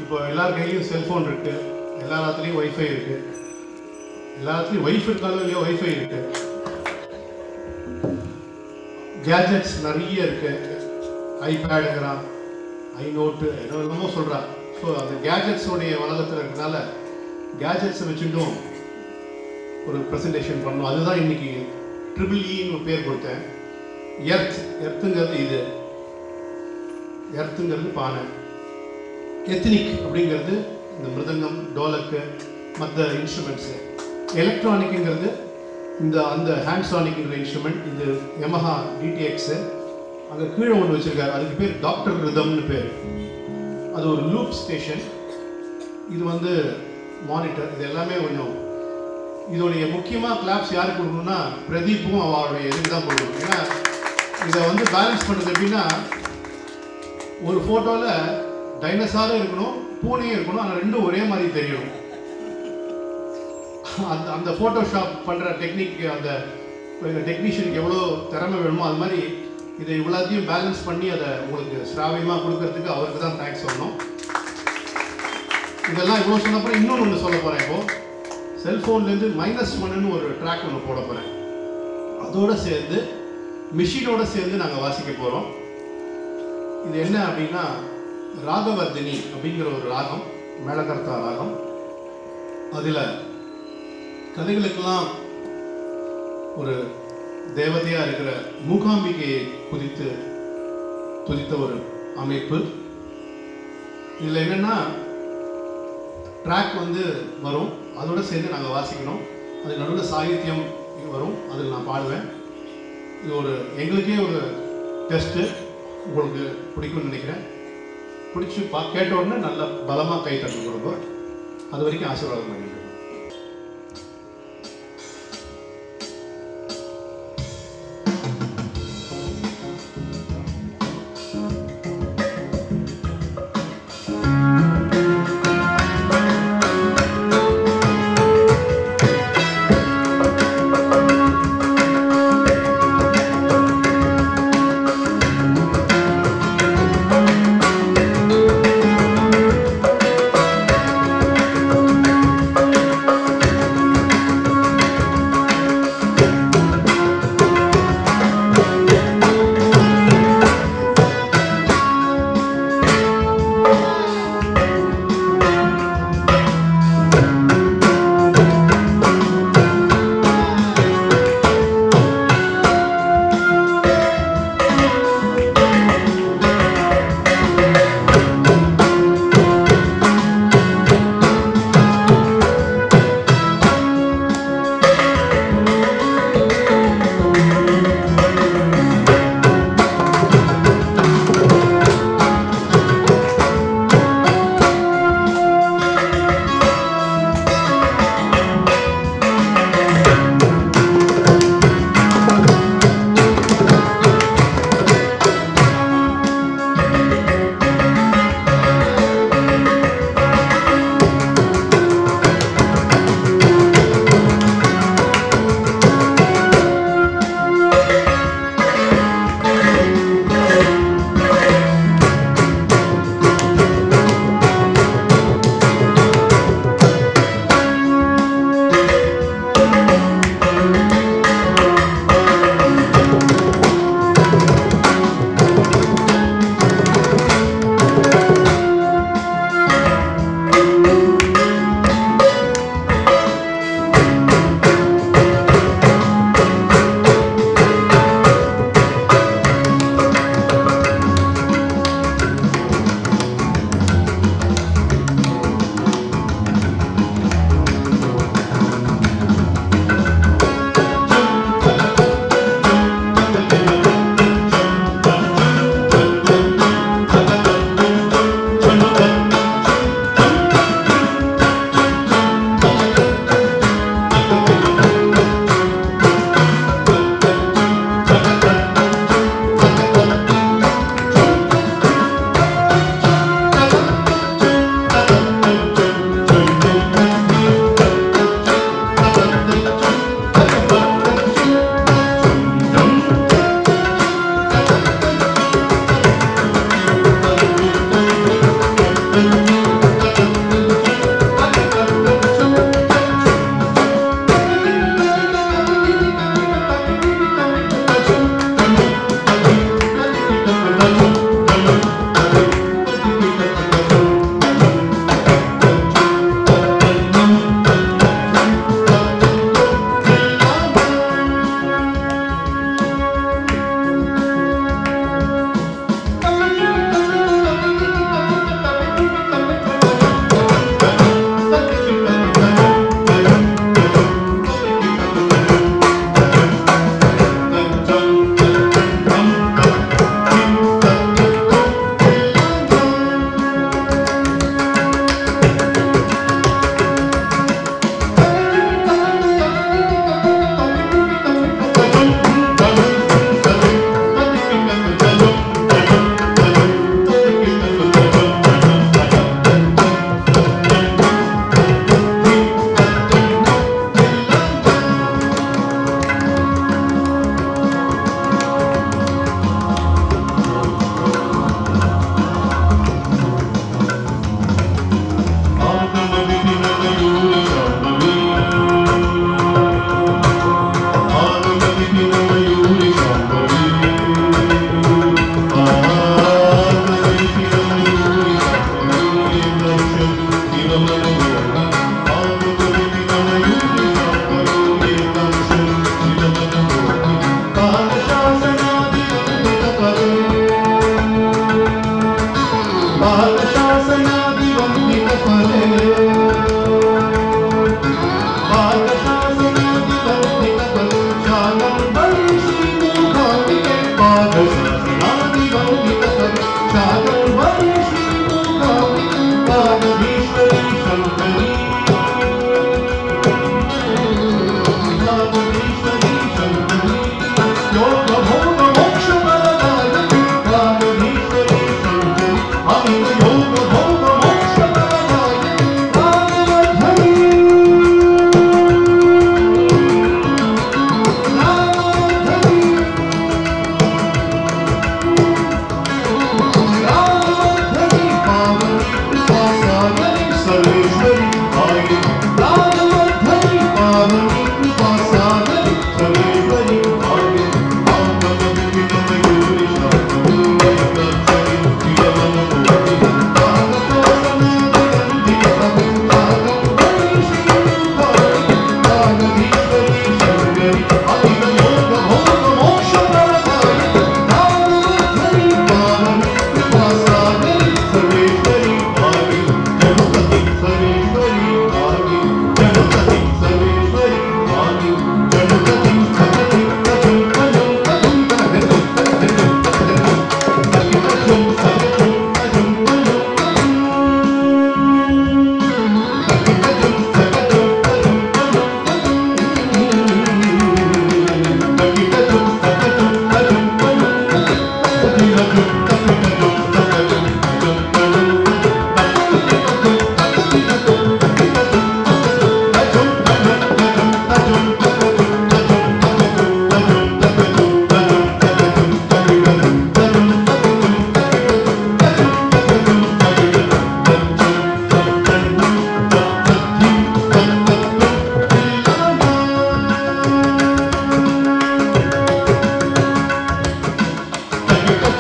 இப்போ எல்லார் கையிலையும் செல்ஃபோன் இருக்கு எல்லாத்துலேயும் ஒய்ஃபை இருக்கு எல்லாத்துலேயும் ஒய்ஃப் இருக்காலும் இல்லையோ ஒய்ஃபை இருக்கு கேஜெட்ஸ் நிறைய இருக்கு ஐபேடுங்கிறான் ஐ நோட்டு என்ன என்னமோ சொல்கிறான் ஸோ அந்த கேஜெட்ஸோடைய உலகத்தில் இருக்கனால கேஜெட்ஸை வச்சுட்டும் ஒரு ப்ரெசன்டேஷன் பண்ணோம் அதுதான் இன்னைக்கு ட்ரிபிள் இன்னு ஒரு பேர் கொடுத்தேன் எர்த் எர்த்துங்கிறது இது எர்த்துங்கிறது பானை எத்னிக் அப்படிங்கிறது இந்த மிருதங்கம் டோலக்கு மற்ற இன்ஸ்ட்ருமெண்ட்ஸு எலக்ட்ரானிக்குங்கிறது இந்த அந்த ஹேண்ட்ஸானிக்ங்கிற இன்ஸ்ட்ருமெண்ட் இது யமஹா டிடிஎக்ஸு அங்கே கீழே ஒன்று வச்சுருக்காரு அதுக்கு பேர் டாக்டர் ரிதம்னு பேர் அது ஒரு லூப் ஸ்டேஷன் இது வந்து மானிட்டர் இது எல்லாமே கொஞ்சம் இதோடைய முக்கியமாக கிளாப்ஸ் யாருக்கு கொடுக்கணும்னா பிரதீப்பும் அவருடைய இதுக்கு தான் கொடுக்கணும் ஏன்னா இதை வந்து பேலன்ஸ் பண்ணுறது எப்படின்னா ஒரு ஃபோட்டோவில் டைனோசாரும் இருக்கணும் பூனையும் இருக்கணும் ஆனால் ரெண்டும் ஒரே மாதிரி தெரியணும் அந்த அந்த ஃபோட்டோஷாப் பண்ணுற டெக்னிக் அந்த டெக்னீஷியனுக்கு எவ்வளோ திறமை வேணுமோ அது மாதிரி இதை இவ்வளோத்தையும் பேலன்ஸ் பண்ணி அதை உங்களுக்கு ஸ்ராவியமாக கொடுக்கறதுக்கு அவருக்கு தான் தேங்க்ஸ் சொல்லணும் இதெல்லாம் இவ்வளோ சொன்ன அப்புறம் இன்னொன்று ஒன்று சொல்ல போகிறேன் இப்போ செல்ஃபோன்லேருந்து மைனஸ் ஒன்னு ஒரு ட்ராக் ஒன்று போட போகிறேன் அதோட சேர்ந்து மிஷினோட சேர்ந்து நாங்கள் வாசிக்க போகிறோம் இது என்ன அப்படின்னா ராகவர்தினி அப்படிங்கிற ஒரு ராகம் மேலகர்த்தா ராகம் அதில் கதைகளுக்கெல்லாம் ஒரு தேவதையாக இருக்கிற மூகாம்பிகையை குதித்து துதித்த ஒரு அமைப்பு இதில் என்னென்னா ட்ராக் வந்து வரும் அதோட சேர்ந்து நாங்கள் வாசிக்கணும் அது நடுவில் சாகித்யம் வரும் அதில் நான் பாடுவேன் இது ஒரு எங்களுக்கே ஒரு டெஸ்ட்டு உங்களுக்கு பிடிக்கும்னு நினைக்கிறேன் பிடிச்சி பா கேட்ட உடனே நல்ல பலமாக கை தட்டு கொடுங்க அது வரைக்கும் ஆசீர்வாதம் பண்ணிடுங்க Thank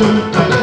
தட்டும் தக